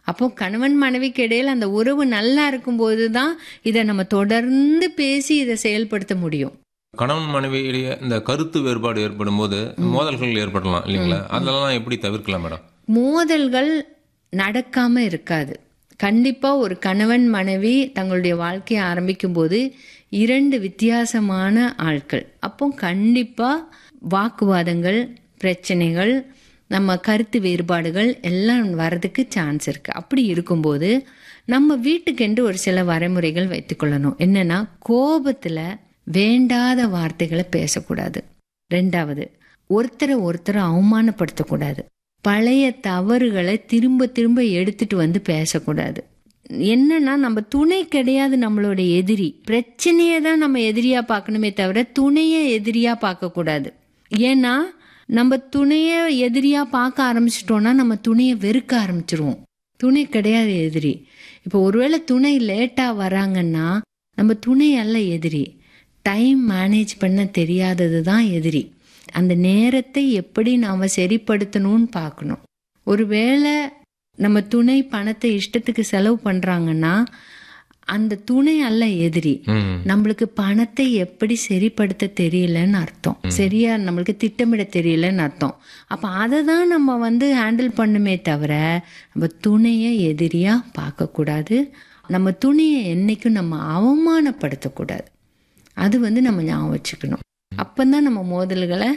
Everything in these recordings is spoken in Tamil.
அப்போ கணவன் மனைவிக்கு இடையில அந்த உறவு நல்லா இருக்கும்போது தான் இதை நம்ம தொடர்ந்து பேசி இதை செயல்படுத்த முடியும் கணவன் மனைவியிடையே இந்த கருத்து வேறுபாடு ஏற்படும் போது மோதல்கள் ஏற்படலாம் இல்லைங்களா அதெல்லாம் எப்படி தவிர்க்கலாம் மேடம் மோதல்கள் நடக்காம இருக்காது கண்டிப்பா ஒரு கணவன் மனைவி தங்களுடைய வாழ்க்கையை ஆரம்பிக்கும் போது இரண்டு வித்தியாசமான ஆட்கள் அப்போ கண்டிப்பா வாக்குவாதங்கள் பிரச்சனைகள் நம்ம கருத்து வேறுபாடுகள் எல்லாம் வர்றதுக்கு சான்ஸ் இருக்கு அப்படி இருக்கும்போது நம்ம வீட்டுக்கென்று ஒரு சில வரைமுறைகள் வைத்துக்கொள்ளணும் என்னன்னா கோபத்துல வேண்டாத வார்த்தைகளை பேசக்கூடாது ரெண்டாவது ஒருத்தரை ஒருத்தரை அவமானப்படுத்தக்கூடாது பழைய தவறுகளை திரும்ப திரும்ப எடுத்துட்டு வந்து பேசக்கூடாது என்னன்னா நம்ம துணை கிடையாது நம்மளோட எதிரி பிரச்சனையை தான் நம்ம எதிரியா பார்க்கணுமே தவிர துணையை எதிரியா பார்க்க கூடாது ஏன்னா நம்ம துணைய எதிரியா பார்க்க ஆரம்பிச்சிட்டோம்னா நம்ம துணையை வெறுக்க ஆரம்பிச்சிருவோம் துணை கிடையாது எதிரி இப்போ ஒருவேளை துணை லேட்டா வராங்கன்னா நம்ம துணை அல்ல எதிரி டைம் மேனேஜ் பண்ண தெரியாதது தான் எதிரி அந்த நேரத்தை எப்படி நாம சரிப்படுத்தணும்னு பார்க்கணும் ஒருவேளை நம்ம துணை பணத்தை இஷ்டத்துக்கு செலவு பண்றாங்கன்னா அந்த துணை அல்ல எதிரி ம் நம்மளுக்கு பணத்தை எப்படி சரிப்படுத்த தெரியலன்னு அர்த்தம் சரியா நம்மளுக்கு திட்டமிட தெரியலன்னு அர்த்தம் அப்ப அதை தான் நம்ம வந்து ஹேண்டில் பண்ணுமே தவிர நம்ம துணையை எதிரியா பார்க்க கூடாது நம்ம துணையை என்னைக்கும் நம்ம அவமானப்படுத்தக்கூடாது அது வந்து நம்ம ஞாபகம் வச்சுக்கணும் அப்பந்தான் நம்ம மோதல்களை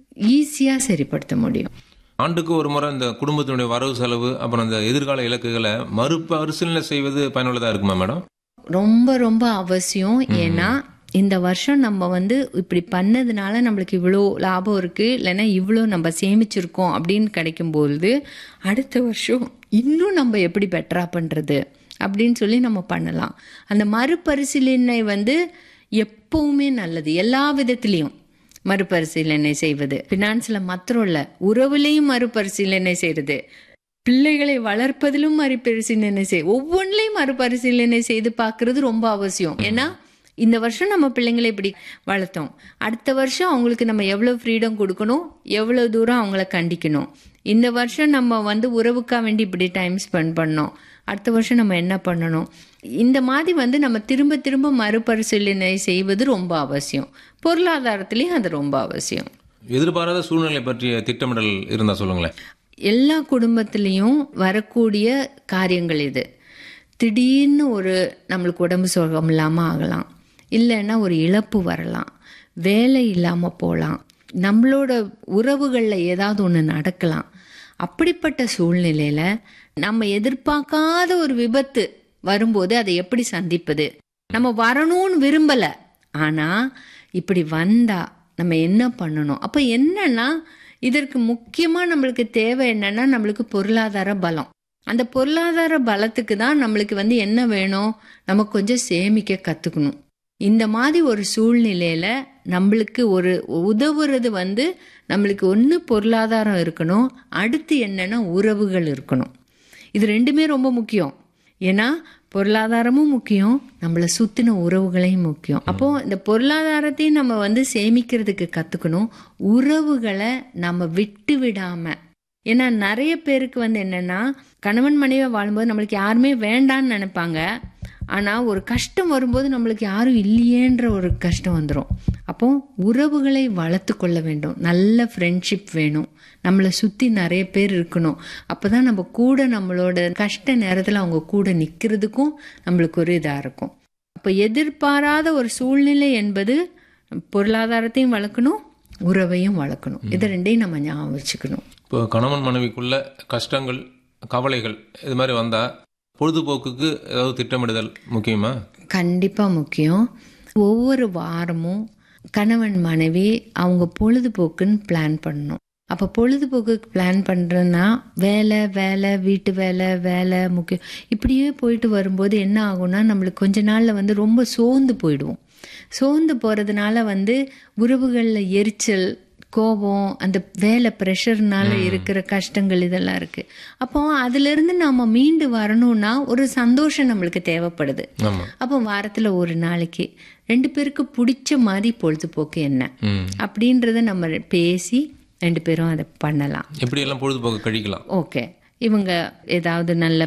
ஈஸியா சரிப்படுத்த முடியும் ஆண்டுக்கு ஒரு முறை இந்த குடும்பத்தினுடைய வரவு செலவு அப்புறம் இந்த எதிர்கால இலக்குகளை மறுபரிசீலனை செய்வது பயனுள்ளதா இருக்குமா மேடம் ரொம்ப ரொம்ப அவசியம் ஏன்னா இந்த வருஷம் நம்ம வந்து இப்படி பண்ணதுனால நம்மளுக்கு இவ்வளோ லாபம் இருக்கு இல்லைன்னா இவ்வளோ நம்ம சேமிச்சிருக்கோம் அப்படின்னு கிடைக்கும்பொழுது அடுத்த வருஷம் இன்னும் நம்ம எப்படி பெட்டரா பண்றது அப்படின்னு சொல்லி நம்ம பண்ணலாம் அந்த மறுபரிசீலனை வந்து எப்பவுமே நல்லது எல்லா விதத்திலையும் மறுபரிசீலனை செய்வது பினான்ஸ்ல மாத்திரம் இல்ல உறவுலையும் மறுபரிசீலனை செய்யறது பிள்ளைகளை வளர்ப்பதிலும் மறுபரிசீலனை செய் ஒவ்வொன்றிலையும் மறுபரிசீலனை செய்து பார்க்கிறது ரொம்ப அவசியம் ஏன்னா இந்த வருஷம் நம்ம பிள்ளைங்களை இப்படி வளர்த்தோம் அடுத்த வருஷம் அவங்களுக்கு நம்ம எவ்வளவு ஃப்ரீடம் கொடுக்கணும் எவ்வளவு தூரம் அவங்கள கண்டிக்கணும் இந்த வருஷம் நம்ம வந்து உறவுக்காக வேண்டி இப்படி டைம் ஸ்பெண்ட் பண்ணோம் அடுத்த வருஷம் நம்ம என்ன பண்ணணும் இந்த மாதிரி வந்து நம்ம திரும்ப திரும்ப மறுபரிசீலனை செய்வது ரொம்ப அவசியம் பொருளாதாரத்திலையும் அது ரொம்ப அவசியம் எதிர்பாராத சூழ்நிலை பற்றிய திட்டமிடல் இருந்தா சொல்லுங்களேன் எல்லா குடும்பத்திலையும் வரக்கூடிய காரியங்கள் இது திடீர்னு ஒரு நம்மளுக்கு உடம்பு சுகம் இல்லாமல் ஆகலாம் இல்லைன்னா ஒரு இழப்பு வரலாம் வேலை இல்லாமல் போகலாம் நம்மளோட உறவுகளில் ஏதாவது ஒன்று நடக்கலாம் அப்படிப்பட்ட சூழ்நிலையில் நம்ம எதிர்பார்க்காத ஒரு விபத்து வரும்போது அதை எப்படி சந்திப்பது நம்ம வரணும்னு விரும்பல ஆனா இப்படி வந்தா நம்ம என்ன பண்ணணும் அப்ப என்னன்னா இதற்கு முக்கியமா நம்மளுக்கு தேவை என்னன்னா நம்மளுக்கு பொருளாதார பலம் அந்த பொருளாதார பலத்துக்கு தான் நம்மளுக்கு வந்து என்ன வேணும் நம்ம கொஞ்சம் சேமிக்க கத்துக்கணும் இந்த மாதிரி ஒரு சூழ்நிலையில நம்மளுக்கு ஒரு உதவுறது வந்து நம்மளுக்கு ஒன்று பொருளாதாரம் இருக்கணும் அடுத்து என்னன்னா உறவுகள் இருக்கணும் இது ரெண்டுமே ரொம்ப முக்கியம் ஏன்னா பொருளாதாரமும் முக்கியம் நம்மளை சுத்தின உறவுகளையும் முக்கியம் அப்போ இந்த பொருளாதாரத்தையும் நம்ம வந்து சேமிக்கிறதுக்கு கத்துக்கணும் உறவுகளை நம்ம விட்டு விடாம ஏன்னா நிறைய பேருக்கு வந்து என்னன்னா கணவன் மனைவி வாழும்போது நம்மளுக்கு யாருமே வேண்டான்னு நினைப்பாங்க ஆனா ஒரு கஷ்டம் வரும்போது நம்மளுக்கு யாரும் இல்லையேன்ற ஒரு கஷ்டம் வந்துடும் அப்போ உறவுகளை வளர்த்து கொள்ள வேண்டும் நல்ல ஃப்ரெண்ட்ஷிப் வேணும் நம்மளை சுத்தி நிறைய பேர் இருக்கணும் அப்பதான் நம்ம கூட நம்மளோட கஷ்ட நேரத்துல அவங்க கூட நிக்கிறதுக்கும் நம்மளுக்கு ஒரு இதா இருக்கும் அப்ப எதிர்பாராத ஒரு சூழ்நிலை என்பது பொருளாதாரத்தையும் வளர்க்கணும் உறவையும் வளர்க்கணும் இது ரெண்டையும் நம்ம ஞாபகம் வச்சுக்கணும் இப்போ கணவன் மனைவிக்குள்ள கஷ்டங்கள் கவலைகள் இது மாதிரி வந்தா பொழுதுபோக்குக்கு ஏதாவது திட்டமிடுதல் முக்கியமா கண்டிப்பா முக்கியம் ஒவ்வொரு வாரமும் கணவன் மனைவி அவங்க பொழுதுபோக்குன்னு பிளான் பண்ணணும் அப்போ பொழுதுபோக்குக்கு பிளான் பண்ணுறேன்னா வேலை வேலை வீட்டு வேலை வேலை முக்கியம் இப்படியே போயிட்டு வரும்போது என்ன ஆகும்னா நம்மளுக்கு கொஞ்ச நாளில் வந்து ரொம்ப சோர்ந்து போயிடுவோம் சோர்ந்து போகிறதுனால வந்து உறவுகளில் எரிச்சல் கோபம் அந்த வேலை ப்ரெஷர்னால இருக்கிற கஷ்டங்கள் இதெல்லாம் இருக்கு அப்போ அதுல இருந்து நாம மீண்டு வரணும்னா ஒரு சந்தோஷம் நம்மளுக்கு தேவைப்படுது ஆமா அப்போ வாரத்துல ஒரு நாளைக்கு ரெண்டு பேருக்கு பிடிச்ச மாதிரி பொழுதுபோக்கு என்ன ம் அப்படின்றத நம்ம பேசி ரெண்டு பேரும் அதை பண்ணலாம் எப்படி எல்லாம் பொழுதுபோக்கு கழிக்கலாம் ஓகே இவங்க ஏதாவது நல்ல